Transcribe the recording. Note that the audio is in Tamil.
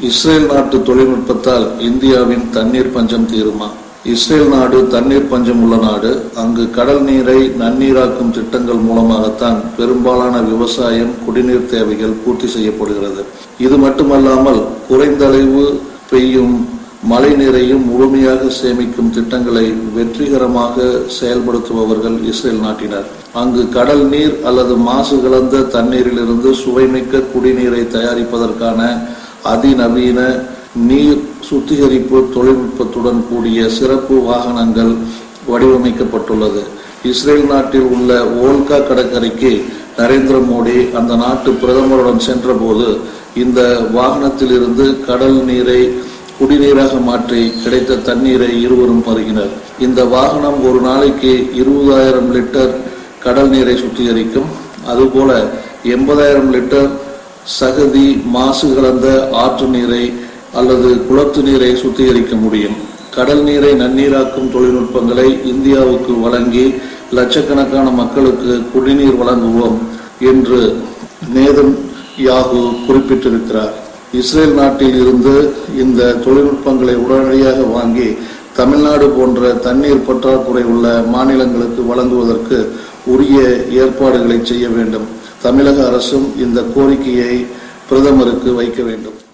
இஸ்ரேல் நாட்டு தொழில்நுட்பத்தால் இந்தியாவின் தண்ணீர் பஞ்சம் தீருமா இஸ்ரேல் நாடு தண்ணீர் பஞ்சம் உள்ள நாடு அங்கு கடல் நீரை நன்னீராக்கும் திட்டங்கள் மூலமாகத்தான் பெரும்பாலான விவசாயம் குடிநீர் தேவைகள் பூர்த்தி செய்யப்படுகிறது இது மட்டுமல்லாமல் குறைந்த அளவு பெய்யும் மழை நீரையும் முழுமையாக சேமிக்கும் திட்டங்களை வெற்றிகரமாக செயல்படுத்துபவர்கள் இஸ்ரேல் நாட்டினர் அங்கு கடல் நீர் அல்லது மாசு கலந்த தண்ணீரிலிருந்து சுவைமிக்க குடிநீரை தயாரிப்பதற்கான அதிநவீன நீர் சுத்திகரிப்பு தொழில்நுட்பத்துடன் கூடிய சிறப்பு வாகனங்கள் வடிவமைக்கப்பட்டுள்ளது இஸ்ரேல் நாட்டில் உள்ள ஓல்கா கடற்கரைக்கு நரேந்திர மோடி அந்த நாட்டு பிரதமருடன் சென்றபோது இந்த வாகனத்தில் இருந்து கடல் நீரை குடிநீராக மாற்றி கிடைத்த தண்ணீரை இருவரும் பருகினர் இந்த வாகனம் ஒரு நாளைக்கு இருபதாயிரம் லிட்டர் கடல் நீரை சுத்திகரிக்கும் அதுபோல எண்பதாயிரம் லிட்டர் சகதி மாசு கலந்த ஆற்று நீரை அல்லது குளத்து நீரை சுத்திகரிக்க முடியும் கடல் நீரை நன்னீராக்கும் தொழில்நுட்பங்களை இந்தியாவுக்கு வழங்கி லட்சக்கணக்கான மக்களுக்கு குடிநீர் வழங்குவோம் என்று நேதன் யாகு குறிப்பிட்டிருக்கிறார் இஸ்ரேல் நாட்டில் இருந்து இந்த தொழில்நுட்பங்களை உடனடியாக வாங்கி தமிழ்நாடு போன்ற தண்ணீர் பற்றாக்குறை உள்ள மாநிலங்களுக்கு வழங்குவதற்கு உரிய ஏற்பாடுகளை செய்ய வேண்டும் தமிழக அரசும் இந்த கோரிக்கையை பிரதமருக்கு வைக்க வேண்டும்